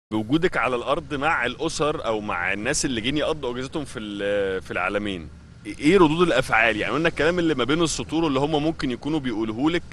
بوجودك على الارض مع الاسر او مع الناس اللي جايين يقضوا اجازتهم في ال- في العالمين ايه ردود الافعال يعني قلنا الكلام اللي ما بين السطور اللي هم ممكن يكونوا بيقولوه لك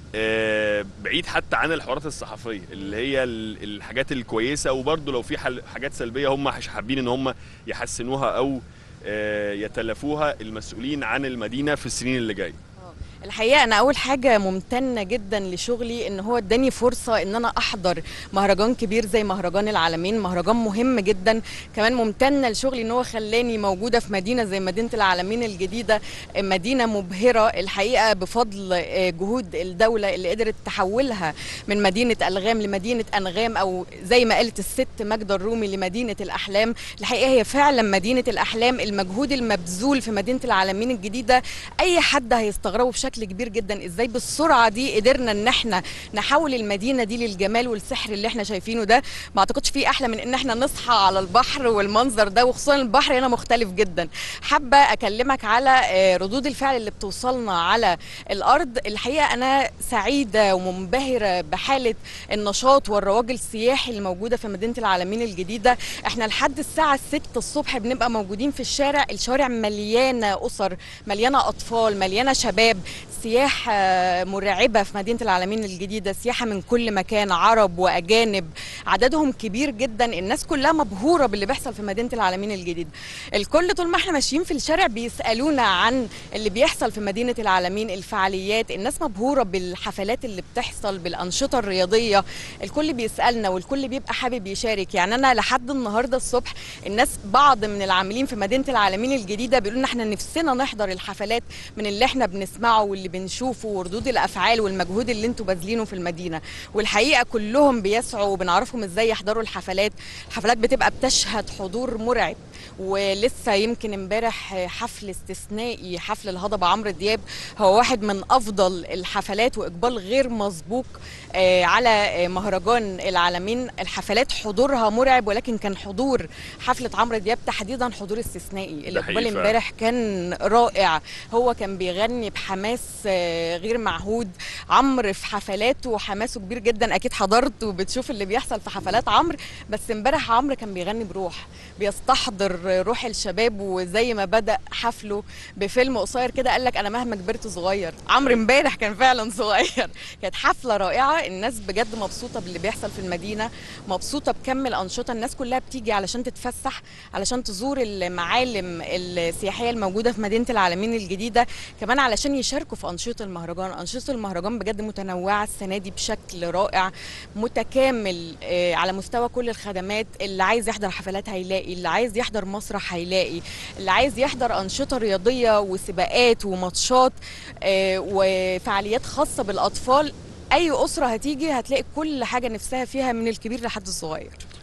آه، بعيد حتى عن الحوارات الصحفيه اللي هي ال- الحاجات الكويسه وبرضه لو في حل- حاجات سلبيه هم مش حابين ان هم يحسنوها او آه، يتلافوها المسؤولين عن المدينه في السنين اللي جايه الحقيقه انا اول حاجه ممتنه جدا لشغلي ان هو اداني فرصه ان انا احضر مهرجان كبير زي مهرجان العالمين مهرجان مهم جدا كمان ممتنه لشغلي ان هو خلاني موجوده في مدينه زي مدينه العالمين الجديده مدينه مبهره الحقيقه بفضل آه، جهود الدوله اللي قدرت تحولها من مدينه الغام لمدينه انغام او زي ما قالت الست ماجده الرومي لمدينه الاحلام الحقيقه هي فعلا مدينه الاحلام المجهود المبذول في مدينه العالمين الجديده اي حد هيستغربه بشكل كبير جدا ازاي بالسرعه دي قدرنا ان احنا نحول المدينه دي للجمال والسحر اللي احنا شايفينه ده ما اعتقدش فيه احلى من ان احنا نصحى على البحر والمنظر ده وخصوصا البحر هنا مختلف جدا حابه اكلمك على آه، ردود الفعل اللي بتوصلنا على الارض الحقيقه انا سعيده ومنبهره بحاله النشاط والرواج السياحي اللي موجوده في مدينه العالمين الجديده احنا لحد الساعه 6 الصبح بنبقى موجودين في الشارع الشوارع مليانه اسر مليانه اطفال مليانه شباب سياحه مرعبه في مدينه العالمين الجديده سياحه من كل مكان عرب واجانب عددهم كبير جدا الناس كلها مبهوره باللي بيحصل في مدينه العالمين الجديده الكل طول ما احنا ماشيين في الشارع بيسالونا عن اللي بيحصل في مدينه العالمين الفعاليات الناس مبهوره بالحفلات اللي بتحصل بالانشطه الرياضيه الكل بيسالنا والكل بيبقى حابب يشارك يعني انا لحد النهارده الصبح الناس بعض من العاملين في مدينه العالمين الجديده بيقولوا لنا احنا نفسنا نحضر الحفلات من اللي احنا بنسمعه واللي بنشوفه وردود الافعال والمجهود اللي انتوا باذلينه في المدينه والحقيقه كلهم بيسعوا وبنعرفهم ازاي يحضروا الحفلات الحفلات بتبقى بتشهد حضور مرعب ولسه يمكن امبارح حفل استثنائي حفل الهضبه عمرو دياب هو واحد من افضل الحفلات واقبال غير مسبوق آه، على آه، مهرجان العالمين الحفلات حضورها مرعب ولكن كان حضور حفله عمرو دياب تحديدا حضور استثنائي الاقبال حقيقي فعلا. امبارح كان رائع هو كان بيغني بحماس آه، غير معهود عمرو في حفلاته حماسه كبير جدا اكيد حضرت وبتشوف اللي بيحصل في حفلات عمرو بس امبارح عمرو كان بيغني بروح بيستحضر روح الشباب وزي ما بدا حفله بفيلم قصير كده قال لك انا مهما كبرت صغير عمرو امبارح كان فعلا صغير كانت حفله رائعه الناس بجد مبسوطه باللي بيحصل في المدينه مبسوطه بكم الانشطه الناس كلها بتيجي علشان تتفسح علشان تزور المعالم السياحيه الموجوده في مدينه العالمين الجديده كمان علشان يشاركوا في انشطه المهرجان انشطه المهرجان بجد متنوعه السنه دي بشكل رائع متكامل آه، على مستوى كل الخدمات اللي عايز يحضر حفلات هيلاقي اللي عايز يحضر مسرح هيلاقي اللي عايز يحضر انشطه رياضيه وسباقات وماتشات آه، وفعاليات خاصه بالاطفال اي اسره هتيجي هتلاقي كل حاجه نفسها فيها من الكبير لحد الصغير